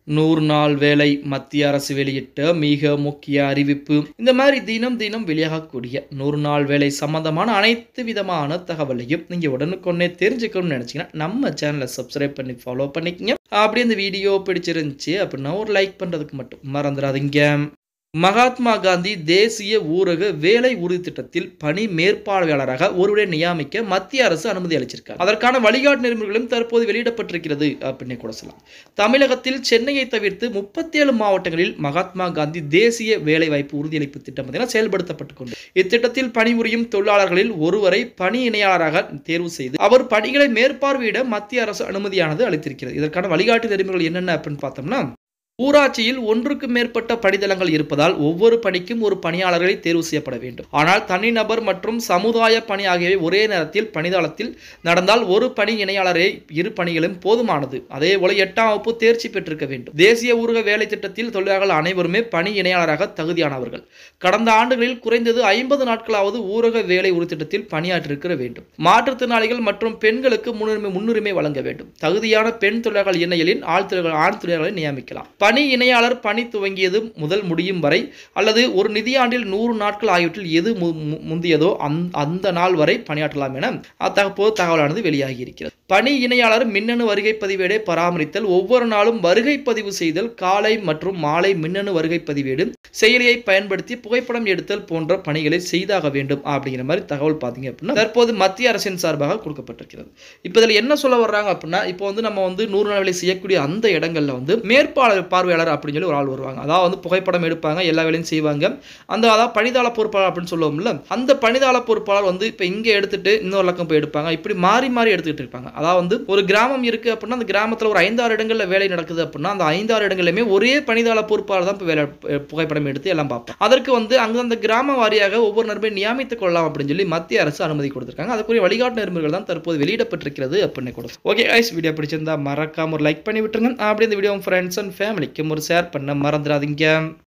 நூறு நாள் வேலை மத்திய அரசு வெளியிட்ட மிக முக்கிய அறிவிப்பு இந்த மாதிரி தினம் தினம் வெளியாகக்கூடிய நூறு நாள் வேலை சம்பந்தமான அனைத்து விதமான தகவலையும் நீங்கள் உடனுக்குடனே தெரிஞ்சுக்கணும்னு நினச்சிங்கன்னா நம்ம சேனலை சப்ஸ்கிரைப் பண்ணி ஃபாலோ பண்ணிக்கங்க அப்படியே இந்த வீடியோ பிடிச்சிருந்துச்சு அப்படின்னா ஒரு லைக் பண்ணுறதுக்கு மட்டும் மறந்துடாதீங்க மகாத்மா காந்தி தேசிய ஊரக வேலை உறுதி திட்டத்தில் பணி மேற்பார்வையாளராக ஒருவரை நியமிக்க மத்திய அரசு அனுமதி அளிச்சிருக்காங்க அதற்கான வழிகாட்டு நெறிமுறைகளும் தற்போது வெளியிடப்பட்டிருக்கிறது அப்படின்னு கூட சொல்லலாம் தமிழகத்தில் சென்னையை தவிர்த்து முப்பத்தி ஏழு மாவட்டங்களில் மகாத்மா காந்தி தேசிய வேலைவாய்ப்பு உறுதியளிப்பு திட்டம் பார்த்தீங்கன்னா செயல்படுத்தப்பட்டு கொண்டு இத்திட்டத்தில் பணிபுரியும் தொழிலாளர்களில் ஒருவரை பணி இணையாளராக தேர்வு செய்து அவர் பணிகளை மேற்பார்வையிட மத்திய அரசு அனுமதியானது அளித்திருக்கிறது இதற்கான வழிகாட்டு நெறிமுறைகள் என்னென்ன அப்படின்னு பார்த்தோம்னா ஊராட்சியில் ஒன்றுக்கு மேற்பட்ட பணிதளங்கள் இருப்பதால் ஒவ்வொரு பணிக்கும் ஒரு பணியாளர்களை தேர்வு செய்யப்பட வேண்டும் ஆனால் தனிநபர் மற்றும் சமுதாய பணி ஆகியவை ஒரே நேரத்தில் பணிதளத்தில் நடந்தால் ஒரு பணி இணையாளரே இரு பணிகளும் போதுமானது அதே போல எட்டாம் வகுப்பு தேர்ச்சி பெற்றிருக்க வேண்டும் தேசிய ஊரக வேலை திட்டத்தில் தொழிலாளர்கள் அனைவருமே பணி இணையாளராக தகுதியானவர்கள் கடந்த ஆண்டுகளில் குறைந்தது ஐம்பது நாட்களாவது ஊரக வேலை உறுதிட்டத்தில் பணியாற்றிருக்க வேண்டும் மாற்றுத்திறனாளிகள் மற்றும் பெண்களுக்கு முன்னுரிமை முன்னுரிமை வழங்க வேண்டும் தகுதியான பெண் தொழிலாளர்கள் இணையலின் ஆள் தொழிலாளர்கள் ஆண் தொழிலாளர்களை நியமிக்கலாம் பணி இணையாளர் பணி துவங்கியது முதல் முடியும் வரை அல்லது ஒரு நிதியாண்டில் நூறு நாட்கள் ஆகியவற்றில் எது மு- மு- முந்தியதோ அந்த அந்த நாள் வரை பணியாற்றலாம் என அத்தகப்போது தகவலானது வெளியாகி இருக்கிறது பணி இணையாளர் மின்னணு வருகை பதிவேடை பராமரித்தல் ஒவ்வொரு நாளும் வருகை பதிவு செய்தல் காலை மற்றும் மாலை மின்னணு வருகை பதிவேடு செயலியை பயன்படுத்தி புகைப்படம் எடுத்தல் போன்ற பணிகளை செய்தாக வேண்டும் அப்படிங்கிற மாதிரி தகவல் பார்த்தீங்க அப்படின்னா தற்போது மத்திய அரசின் சார்பாக கொடுக்கப்பட்டிருக்கிறது இப்போ இதில் என்ன சொல்ல வர்றாங்க அப்படின்னா இப்போ வந்து நம்ம வந்து நூறு நாள் வேலை செய்யக்கூடிய அந்த இடங்கள்ல வந்து மேற்பாளர் பார்வையாளர் அப்படின்னு சொல்லி ஒரு ஆள் வருவாங்க அதாவது வந்து புகைப்படம் எடுப்பாங்க எல்லா வேலையும் செய்வாங்க அந்த அதாவது பணிதாள பொறுப்பாளர் அப்படின்னு சொல்லுவோம்ல அந்த பணிதாள பொறுப்பாளர் வந்து இப்போ இங்கே எடுத்துட்டு இன்னொரு லக்கம் போய் எடுப்பாங்க இப்படி மாறி மாறி எடுத்துக்கிட்டு இருப்பாங்க அதாவது வந்து ஒரு கிராமம் இருக்கு அப்படின்னா அந்த கிராமத்தில் ஒரு ஐந்தாறு இடங்கள்ல வேலை நடக்குது அப்படின்னா அந்த ஐந்தாறு இடங்கள்லையுமே ஒரே பணிதாள பொறுப்பாளர் தான் இப்போ வேலை புகைப்படம் எடுத்து எல்லாம் பார்ப்போம் அதற்கு வந்து அங்க அந்த கிராம வாரியாக ஒவ்வொரு நண்பரையும் நியமித்துக் கொள்ளலாம் அப்படின்னு சொல்லி மத்திய அரசு அனுமதி கொடுத்திருக்காங்க அதுக்குரிய வழிகாட்டு நெறிமுறைகள் தான் தற்போது வெளியிடப்பட்டிருக்கிறது அப்படின்னு கூட ஓகே ஐஸ் வீடியோ பிடிச்சிருந்தா மறக்காம ஒரு லைக் பண்ணி விட்டுருங்க அப்படி இந்த வீடியோ ஃப்ரெண்ட்ஸ் அண்ட் ஃபேமிலிக்கும் ஒரு ஷேர் பண்ண மறந்துடாதீங்க